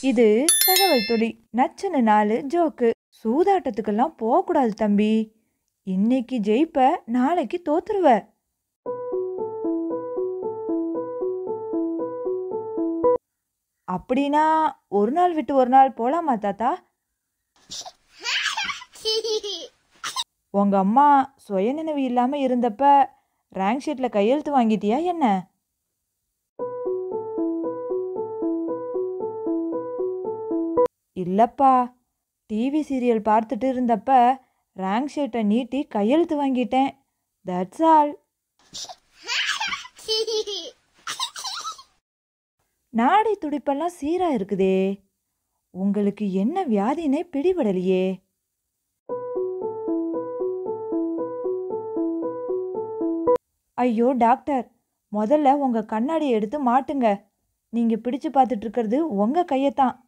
இது தகவல் துளி நச்சுன்னு நாலு ஜோக்கு சூதாட்டத்துக்கெல்லாம் போகக்கூடாது தம்பி இன்னைக்கு ஜெயிப்ப நாளைக்கு தோத்துருவ அப்படின்னா ஒரு நாள் விட்டு ஒரு நாள் போலாமா தாத்தா உங்க அம்மா சுயநினைவு இல்லாம இருந்தப்ப ரேங்க் ஷீட்ல கையெழுத்து வாங்கிட்டியா என்ன இல்லப்பா டிவி சீரியல் பார்த்துட்டு இருந்தப்ப ரேங்க் ஷீட்டை நீட்டி கையெழுத்து வாங்கிட்டேன் தட்ஸ் ஆல் நாடி துடிப்பெல்லாம் சீரா இருக்குதே உங்களுக்கு என்ன வியாதினே பிடிபடலையே ஐயோ டாக்டர் முதல்ல உங்க கண்ணாடியை எடுத்து மாட்டுங்க நீங்க பிடிச்சு பார்த்துட்டு இருக்கிறது உங்க கையத்தான்